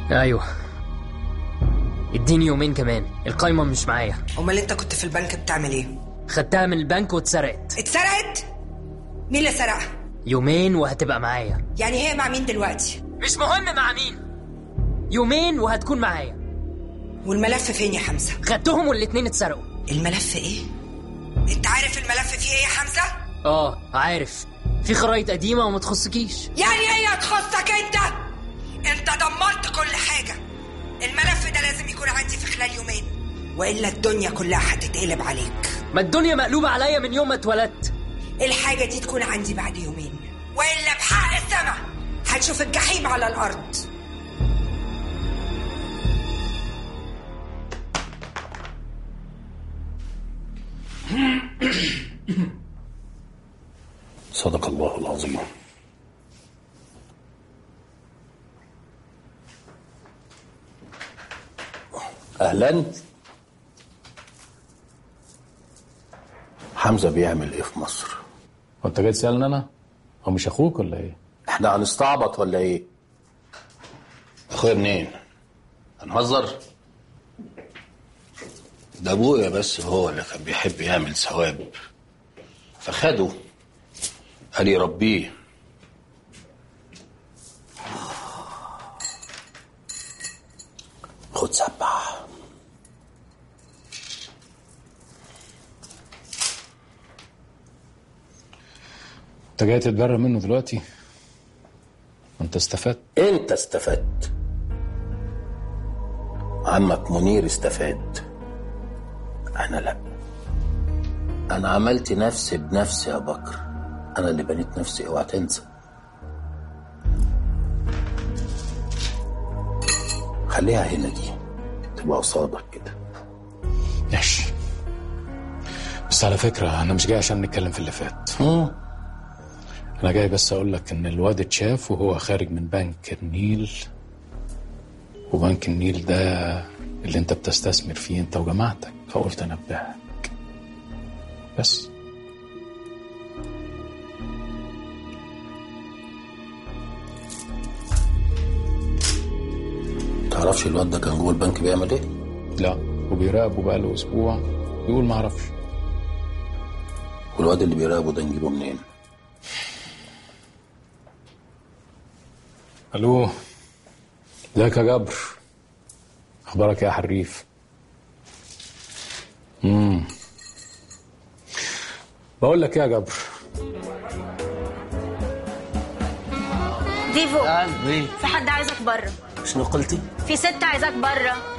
ايوه اديني يومين كمان القايمة مش معايا امال انت كنت في البنك بتعمل ايه خدتها من البنك واتسرقت اتسرقت مين اللي سرقها يومين وهتبقى معايا يعني هي مع مين دلوقتي مش مهم مع مين يومين وهتكون معايا والملف فين يا حمزه خدتهم والاتنين اتسرقوا الملف ايه انت عارف الملف فيه ايه يا حمزه اه عارف في خرايط قديمة وما تخصكيش يعني هي تخصك انت انت دمرت كل حاجه الملف ده لازم يكون عندي في خلال يومين والا الدنيا كلها هتتقلب عليك ما الدنيا مقلوبة عليا من يوم ما اتولدت الحاجه دي تكون عندي بعد يومين والا بحق السما هتشوف الجحيم على الارض صدق الله العظيم اهلا حمزه بيعمل ايه في مصر هو انت جاي تسالني انا هو مش اخوك ولا ايه احنا هنستعبط ولا ايه اخويا منين هنهزر ده ابويا بس هو اللي كان بيحب يعمل ثواب فخده قال يربيه خد سبعة انت جاي تتبرى منه دلوقتي انت استفدت انت استفدت عمك منير استفاد انا لا انا عملت نفسي بنفسي يا بكر انا اللي بنيت نفسي اوعى تنسى خليها هنا دي تبقى قصادك كده ماشي بس على فكرة أنا مش جاي عشان نتكلم في اللي فات أنا جاي بس أقول لك إن الواد اتشاف وهو خارج من بنك النيل وبنك النيل ده اللي أنت بتستثمر فيه أنت وجماعتك فقلت أنبهك بس تعرفش الواد ده كان جوه البنك بيعمل ايه؟ لا وبيراقبه بقاله أسبوع يقول معرفش والواد اللي بيراقبه ده نجيبه منين؟ ألو ازيك يا جبر أخبارك إيه يا حريف امم بقول لك إيه يا جبر ديفو في حد عايزك بره شنو قلتي؟ في ست عايزاك بره